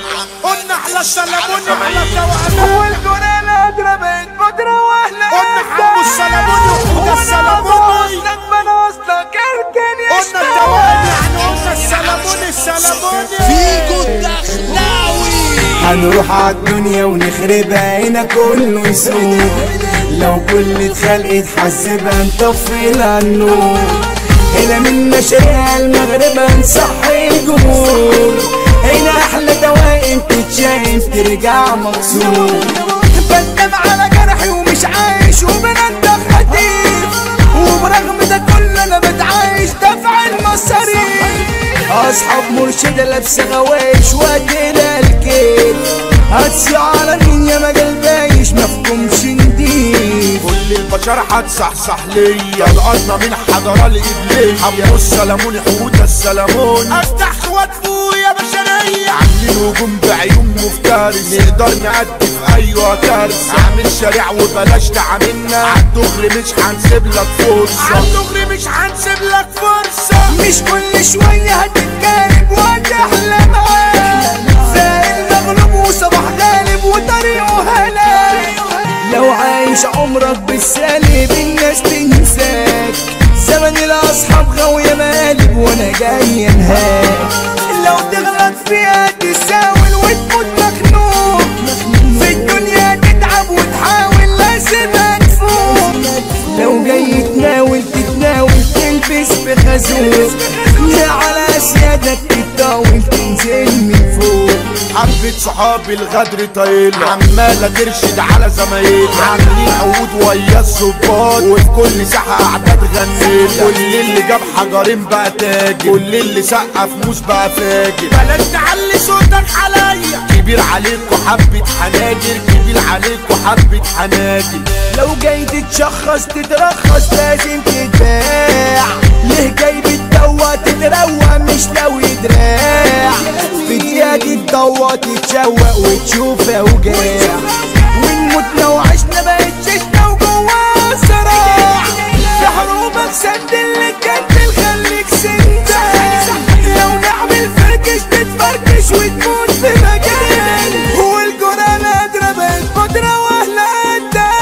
قلنا احلى السلاموني على التوأمات والجنان ضربت بتروح قلنا حمو السلاموني وحوده السلاموني اصلك بنا اصلك اركن يا قلنا التوأم يعني قلنا السلاموني السلاموني فيجو الدخلاوي هنروح عالدنيا ونخربها هنا كله يسوق لو كل اتخلق اتحسبها نطفي لها النور هنا من مشاريع المغرب هنصحي الجمهور هنا احلى توائم تتشايف ترجع مكسور بندم على جرحي ومش عايش وبندم خفيف وبرغم ده كله انا بتعايش دفع المصاريف اصحاب مرشدة لابسة غوايش وادينا الكيل هتسي على مين يا مجال بايش مفهومش نديف كل البشر هتصحصح ليا القطنا من حضارة الإبلية حمو السلاموني حوده السلاموني افتح خوات يا بشرية عاملين هجوم بعيون مفترس نقدر نأدي في أيوة كارثة عامل شارع وبلاش تعاملنا عالدغري مش هنسيب لك فرصة عالدغري مش هنسيب لك فرصة مش كل شوية هتتجارب وهتحلمها زي المغلوب وصباح غالب وطريقه هلاك لو عايش عمرك بالسالب الناس تنساك زمن الاصحاب غاوية مقالب وانا جاي انهاك لو تغلط فيها تساول وتموت مخنوق في الدنيا تتعب وتحاول لازم هتفوق لو جاي تناول تتناول تلبس بخازوق لا على سيادك تتطاول تنزل من فوق حبة صحابي الغدر طايلة عمالة ترشد على زمايلها عاملين عود ويا الظباط وفي كل ساحة قاعدة تغني كل اللي جاب حجرين بقى تاجر كل اللي سقف موس بقى فاجر بلاش تعلي صوتك عليا كبير عليكوا حبة حناجر كبير عليكوا حبة حناجر لو جاي تتشخص تترخص لازم تتباع ليه جاي بتدوى تتروى مش لو دراع في دقيقة تتضوى تتشوق وتشوف اوجاع ونموتنا وعشنا بقت ششنا وجواها صراع في حروبك سد اللي كان خليك سندان لو نعمل فركش تتفركش وتموت في مجال والجنان ضربت بودرة واهلة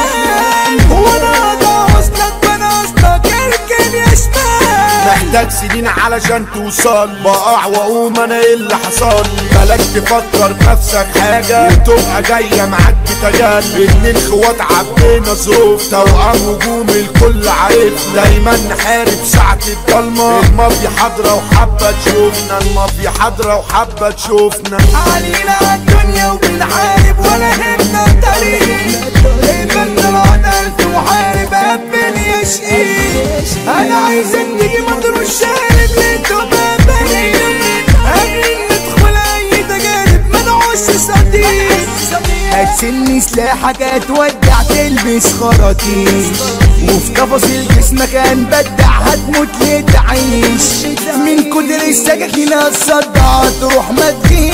قدام وانا اقدر اصلك وانا اصلك اركن يا شمال محتاج سنين علشان توصل بقع واقوم انا ايه اللي حصل بلاش تفكر نفسك حاجة وتبقى جاية معاك بتجارب اتنين خوات عبينا ظروف توأم هجوم الكل عارف دايما نحارب ساعة الضلمة المافيا حاضرة وحابة تشوفنا المافيا حاضرة وحابة تشوفنا علينا عالدنيا وبنحارب ولا همنا طريق قبلنا بعد ألف محارب قبل يا شقيق أنا عايزك تيجي مضروب شارب لانتوا بابانين قبل ندخل أي تجارب ما نعوش صديق هتسني سلاحك هتودع تلبس خراطيش وفي تفاصيل جسمك هنبدع هتموت ليه تعيش من كتر السكاكين هتصدع تروح ما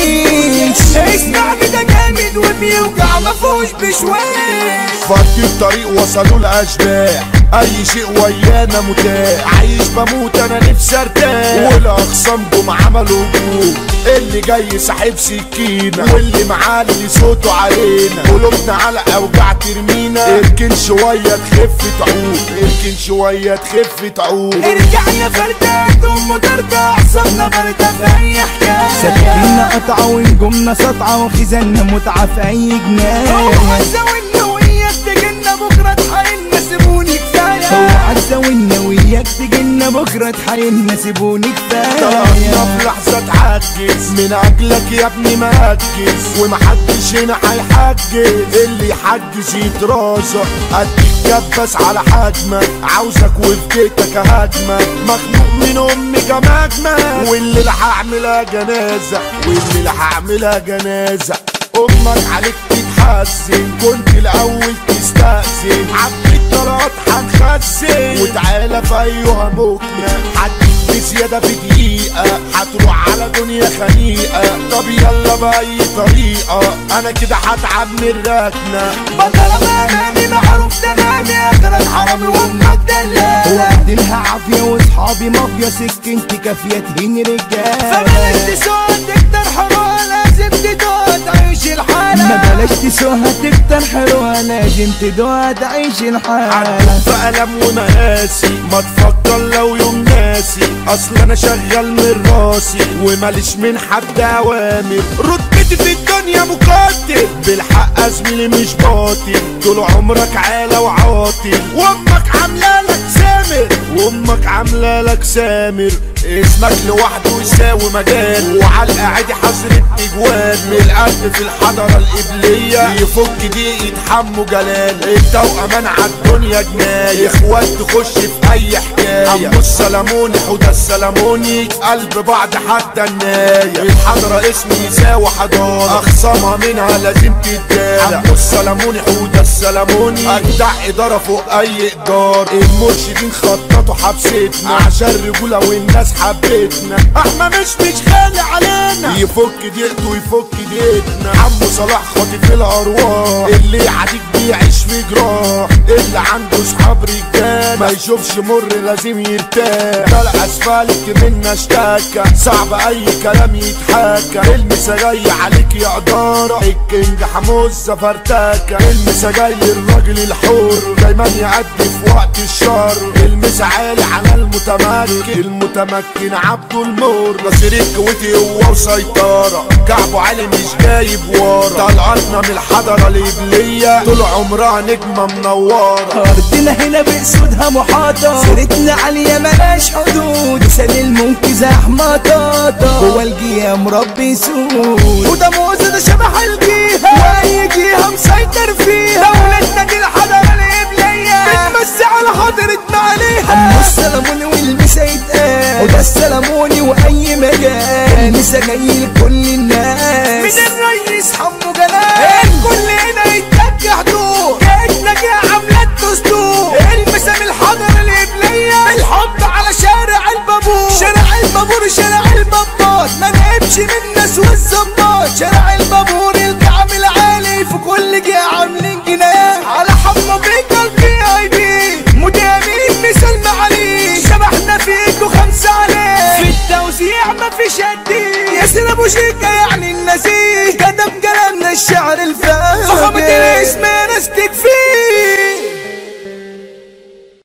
تجيش اسمع ده جامد وبيوجع مفهوش بشويش فضي الطريق وصلوا الاشباح اي شيء ويانا متاح عايش بموت انا نفسي ارتاح والاخصام جم عملوا هجوم اللي جاي ساحب سكينه واللي معلي صوته علينا قلوبنا على اوجاع ترمينا اركن شويه تخف تعود اركن شويه تخف تعود ارجع يا فردات ام ترجع صرنا بردة في اي حكاية سكينة قطعة ونجومنا سطعة وخزاننا متعة في أي هو جنان عزة والنوية تجينا بكرة تحايلنا سيبوني هو كفاية عزة والنوياك تجينا بكرة تحايلنا سيبوني طلعنا كفاية في لحظة تعجز من أجلك يا ابني مهجز ومحدش هنا هيحجز اللي يحجز يترازق أديك كبس على حجمك عاوزك وفي بيتك أهاجمك مخنوق من أمي كمجمك واللي لا هعملها جنازة واللي لا هعملها جنازة أمك عليك تتحسن كنت الأول تستأذن عبيت طلعت هنخزن وتعالى في أيها مكنة هديك بزيادة في دقيقة هتروح على دنيا خنيقة طب يلا بأي طريقة أنا كده هتعب من الركنة بطل امامي معروف تمامي اخر الحرم وامك دلال وقدمها عافية واصحابي مافيا سكنتي كافية تهين رجال فبلاش تسوق تكتر حرام لازم تدور الحالة ما بلاش تسوها تكتر حلوة لازم تدوها تعيش الحالة عدوك بقلم ومقاسي ما تفكر لو يوم ناسي اصل انا شغال من راسي وماليش من حد اوامر رتبتي في الدنيا مقاتل بالحق زميلي مش باطل طول عمرك عالة وعاطل وامك عامله لك سامر وامك عامله لك سامر اسمك لوحده يساوي مجال وعلى القاعد حصرة اجوال من القلب في الحضرة القبلية يفك دي يتحموا جلال انت وامان عالدنيا جناية اخوات تخش في اي حكاية عمو السلموني حوده السلموني قلب بعض حتى الناية الحضرة اسم يساوي حضارة اخصامها منها لازم تتدارى عمو السلموني حوده السلموني اجدع ادارة فوق اي ادارة المرشدين خططوا حبستنا عشان الرجولة والناس حبتنا احنا مش مش غالي علينا يفك دقته ويفك دقتنا عمو صلاح خاطف الارواح اللي يعديك بيعيش في جراح اللي عنده صحاب رجال ما يشوفش مر لازم يرتاح ده الاسفلت منا اشتكى صعب اي كلام يتحكى المسا جاي عليك يا اداره الكينج حموزه فرتكه المسا جاي الراجل الحر دايما يعدي في وقت الشر المسا عالي على المتمكن المتمكن عبده المر نصير الكويتي هو وسيطره كعبه عالي مش جايب ورا طلعتنا من الحضره القبليه طول عمرها نجمه منوره أرضنا هنا بأسودها محاطة سيرتنا عالية ملاش حدود لسان المنقذ أحمطاطة جوا الجيام ربي سود وده موزة ده شبح الجيهة واي جهة مسيطر فيها دولتنا دي الحضارة القبلية بتمسي على حضرتنا عليها أما السلموني والمسا يتقال وده السلموني وأي مجال المسا جاي لكل الناس من الرئيس حمو جلال الكل هنا يتك حدود جيتنا جه عملة دستور المسام الحضر القبلية الحب على شارع البابور شارع البابور شارع البابات ما نقبش من الناس والظباط شارع البابور الكعب العالي في كل جهة عاملين جنايات على حمو بيك البي اي بي مدامين مثال معالي شبحنا فيكو خمسة عليه في التوزيع مفيش قديه ياسر ابو شيكا يا